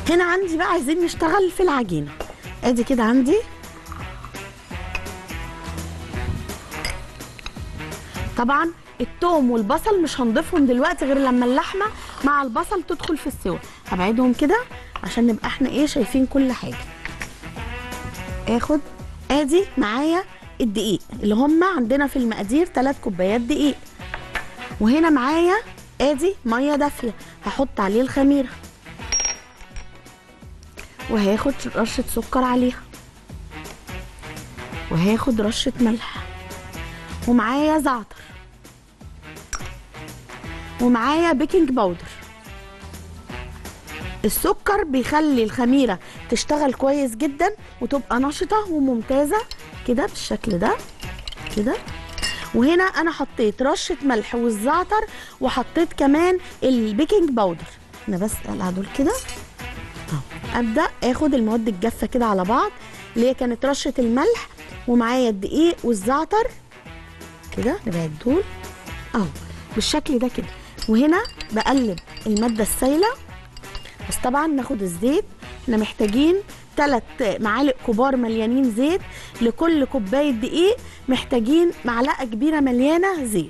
هنا عندي بقى عايزين نشتغل في العجينه ادي كده عندي طبعا التوم والبصل مش هنضيفهم دلوقتي غير لما اللحمه مع البصل تدخل في السوا هبعدهم كده عشان نبقى احنا ايه شايفين كل حاجه اخد ادي معايا الدقيق اللي هم عندنا في المقادير 3 كوبايات دقيق وهنا معايا ادي ميه دافيه هحط عليه الخميره وهاخد رشه سكر عليها وهاخد رشه ملح ومعايا زعتر ومعايا بيكنج باودر السكر بيخلي الخميره تشتغل كويس جدا وتبقى نشطه وممتازه كده بالشكل ده كده وهنا انا حطيت رشه ملح والزعتر وحطيت كمان البيكنج باودر انا بس اقلع دول كده اهو ابدا اخد المواد الجافه كده على بعض اللي هي كانت رشه الملح ومعايا الدقيق والزعتر كده نبعد دول اهو بالشكل ده كده وهنا بقلب الماده السايله بس طبعا ناخد الزيت احنا محتاجين ثلاث معالق كبار مليانين زيت لكل كوبايه دقيق محتاجين معلقه كبيره مليانه زيت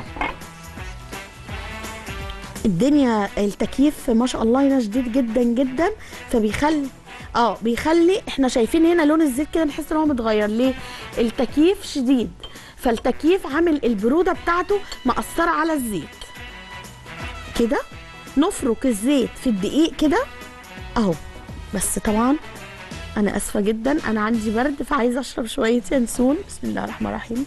الدنيا التكييف ما شاء الله هنا شديد جدا جدا فبيخلي اه بيخلي احنا شايفين هنا لون الزيت كده نحس ان هو متغير ليه التكييف شديد فالتكييف عامل البروده بتاعته مأثره على الزيت كده نفرك الزيت في الدقيق كده اهو بس طبعا انا اسفه جدا انا عندي برد فعايزه اشرب شويه ينسون بسم الله الرحمن الرحيم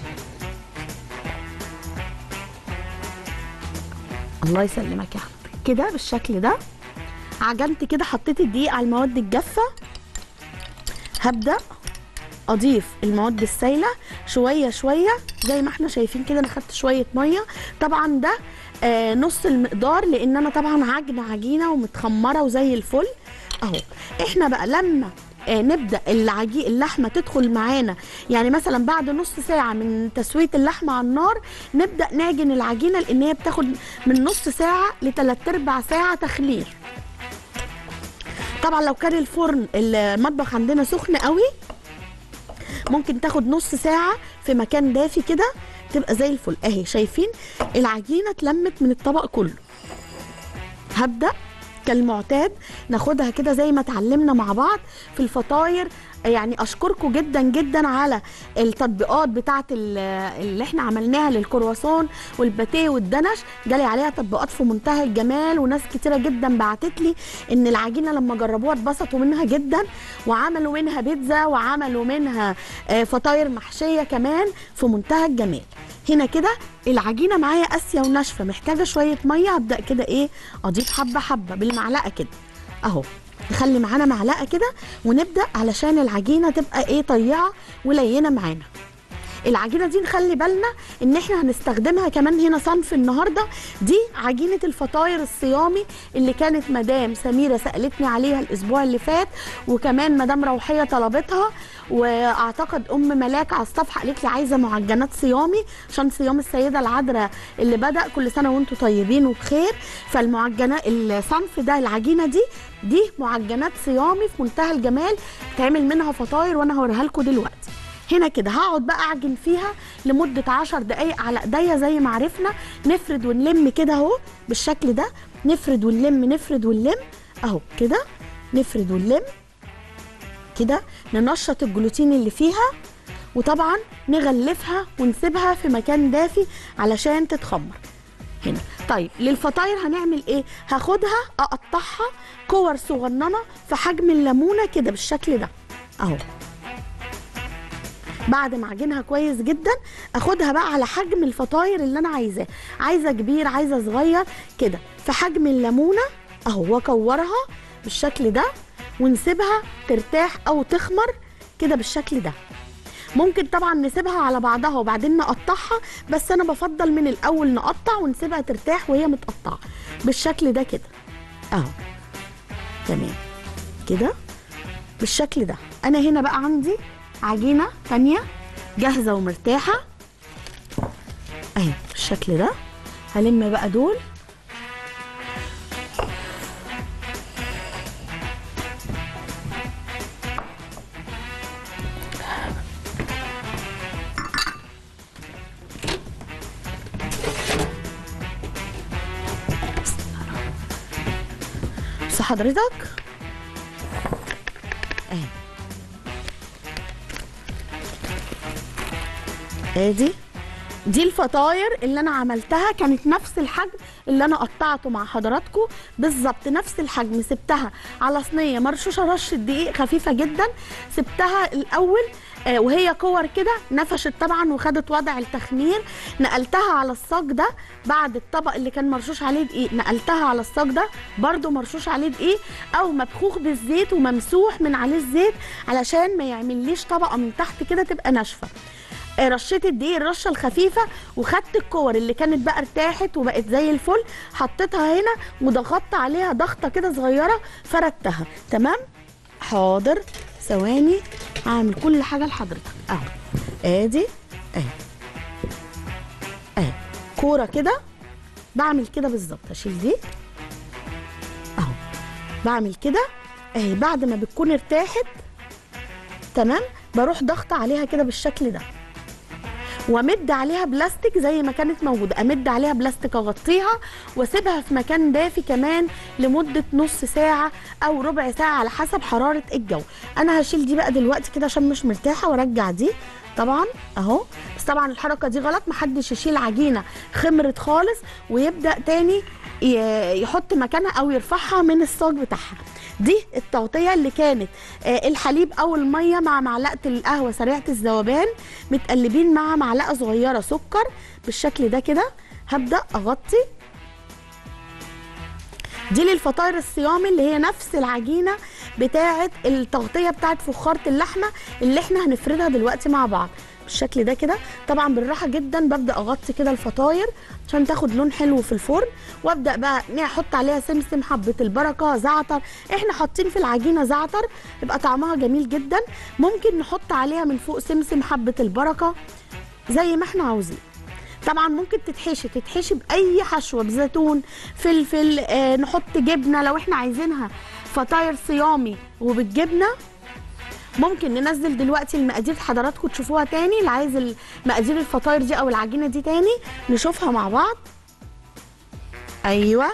الله يسلمك يا احمد كده بالشكل ده عجنت كده حطيت الدقيق على المواد الجافه هبدا اضيف المواد السايله شويه شويه زي ما احنا شايفين كده انا خدت شويه ميه طبعا ده آه نص المقدار لان انا طبعا عجنه عجينه ومتخمره وزي الفل اهو احنا بقى لما آه نبدا العجي اللحمه تدخل معانا يعني مثلا بعد نص ساعه من تسويه اللحمه على النار نبدا نعجن العجينه لان هي بتاخد من نص ساعه لثلاث ارباع ساعه تخمير طبعا لو كان الفرن المطبخ عندنا سخن قوي ممكن تاخد نص ساعه في مكان دافي كده تبقى زي الفل اهي شايفين العجينه اتلمت من الطبق كله هبدا كالمعتاد ناخدها كده زي ما اتعلمنا مع بعض في الفطاير يعني اشكركم جدا جدا على التطبيقات بتاعه اللي احنا عملناها للكرواسون والباتيه والدنش جالي عليها تطبيقات في منتهى الجمال وناس كتيره جدا بعتت لي ان العجينه لما جربوها اتبسطوا منها جدا وعملوا منها بيتزا وعملوا منها فطاير محشيه كمان في منتهى الجمال هنا كده العجينه معايا قاسيه وناشفه محتاجه شويه ميه هبدا كده ايه اضيف حبه حبه بالمعلقه كده اهو نخلي معانا معلقه كده ونبدا علشان العجينه تبقى ايه طريعه ولينه معانا العجينه دي نخلي بالنا ان احنا هنستخدمها كمان هنا صنف النهارده دي عجينه الفطاير الصيامي اللي كانت مدام سميره سالتني عليها الاسبوع اللي فات وكمان مدام روحيه طلبتها واعتقد ام ملاك على الصفحه قالت لي عايزه معجنات صيامي عشان صيام السيده العذراء اللي بدا كل سنه وانتم طيبين وبخير فالمعجنات الصنف ده العجينه دي دي معجنات صيامي في منتهى الجمال تعمل منها فطاير وانا هوريها لكم دلوقتي هنا كده هقعد بقى اعجن فيها لمده 10 دقايق على ايديا زي ما عرفنا نفرد ونلم كده اهو بالشكل ده نفرد ونلم نفرد ونلم اهو كده نفرد ونلم كده ننشط الجلوتين اللي فيها وطبعا نغلفها ونسيبها في مكان دافي علشان تتخمر هنا طيب للفطاير هنعمل ايه هاخدها اقطعها كور صغننه في حجم الليمونه كده بالشكل ده اهو بعد ما اعجنها كويس جدا اخدها بقى على حجم الفطاير اللي انا عايزاه عايزه كبير عايزه صغير كده في حجم الليمونه اهو واكورها بالشكل ده ونسيبها ترتاح او تخمر كده بالشكل ده ممكن طبعا نسيبها على بعضها وبعدين نقطعها بس انا بفضل من الاول نقطع ونسيبها ترتاح وهي متقطعه بالشكل ده كده اهو تمام كده بالشكل ده انا هنا بقى عندي عجينه تانية جاهزه ومرتاحه اهي بالشكل ده هلم بقى دول بص حضرتك اهي ادي دي الفطاير اللي انا عملتها كانت نفس الحجم اللي انا قطعته مع حضراتكم بالظبط نفس الحجم سبتها على صينيه مرشوشه رشه دقيق خفيفه جدا سبتها الاول آه، وهي كور كده نفشت طبعا وخدت وضع التخمير نقلتها على الصاج ده بعد الطبق اللي كان مرشوش عليه دقيق نقلتها على الصاج ده برده مرشوش عليه دقيق او مبخوخ بالزيت وممسوح من عليه الزيت علشان ما يعمليش طبقه من تحت كده تبقى ناشفه آه، رشيت الدقيق الرشه الخفيفه وخدت الكور اللي كانت بقى ارتاحت وبقت زي الفل حطيتها هنا وضغطت عليها ضغطه كده صغيره فردتها تمام حاضر ثواني هعمل كل حاجه لحضرتك اهو ادي اهي اهي كوره كده بعمل كده بالظبط اشيل دي اهو بعمل كده اهي بعد ما بتكون ارتاحت تمام بروح ضغط عليها كده بالشكل ده وامد عليها بلاستيك زي ما كانت موجوده امد عليها بلاستيك اغطيها واسيبها في مكان دافي كمان لمده نص ساعه او ربع ساعه على حسب حراره الجو انا هشيل دي بقى دلوقتي كده عشان مش مرتاحه وارجع دي طبعا اهو بس طبعا الحركه دي غلط محدش يشيل عجينه خمرت خالص ويبدا تاني ي- يحط مكانها او يرفعها من الصاج بتاعها دي التغطيه اللي كانت آه، الحليب او الميه مع معلقه القهوه سريعه الذوبان متقلبين مع معلقه صغيره سكر بالشكل ده كده هبدا اغطي دي للفطاير الصيامي اللي هي نفس العجينه بتاعه التغطيه بتاعه فخاره اللحمه اللي احنا هنفردها دلوقتي مع بعض بالشكل ده كده طبعا بالراحه جدا ببدا اغطي كده الفطاير عشان تاخد لون حلو في الفرن وابدا بقى نحط عليها سمسم حبه البركه زعتر احنا حاطين في العجينه زعتر يبقى طعمها جميل جدا ممكن نحط عليها من فوق سمسم حبه البركه زي ما احنا عاوزين طبعا ممكن تتحشي تتحشي باي حشوه بزيتون فلفل آه نحط جبنه لو احنا عايزينها فطاير صيامي وبالجبنه ممكن ننزل دلوقتي المقادير حضراتكم تشوفوها تاني اللي عايز مقادير الفطاير دي او العجينه دي تاني نشوفها مع بعض ايوه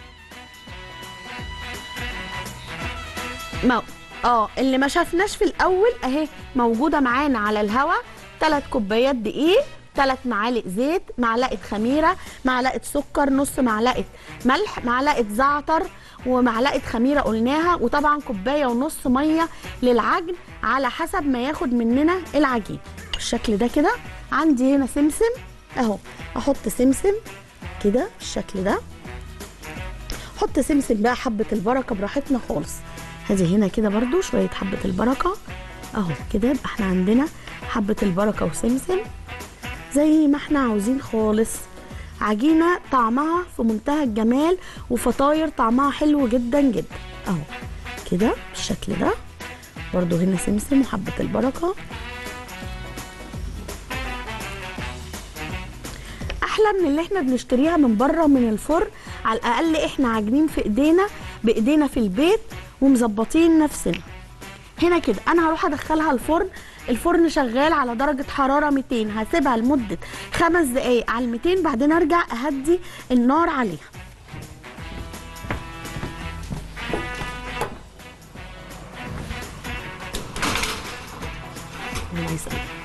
ما اه اللي ما شافناش في الاول اهي موجوده معانا على الهوا ثلاث كوبايات دقيق ثلاث معالق زيت معلقه خميره معلقه سكر نص معلقه ملح معلقه زعتر ومعلقه خميره قلناها وطبعا كوبايه ونص ميه للعجن على حسب ما ياخد مننا العجين بالشكل ده كده عندي هنا سمسم اهو احط سمسم كده بالشكل ده حط سمسم بقى حبه البركه براحتنا خالص هذه هنا كده برضو شويه حبه البركه اهو كده يبقى احنا عندنا حبه البركه وسمسم زي ما احنا عاوزين خالص عجينه طعمها في منتهى الجمال وفطاير طعمها حلو جدا جدا اهو كده بالشكل ده برضو هنا سمسم وحبه البركه احلى من اللي احنا بنشتريها من بره من الفرن على الاقل احنا عاجنين في ايدينا بايدينا في البيت ومظبطين نفسنا هنا كده انا هروح ادخلها الفرن الفرن شغال على درجة حرارة 200 هسيبها لمدة خمس دقايق على 200 بعدين ارجع اهدي النار عليها الله يسلمك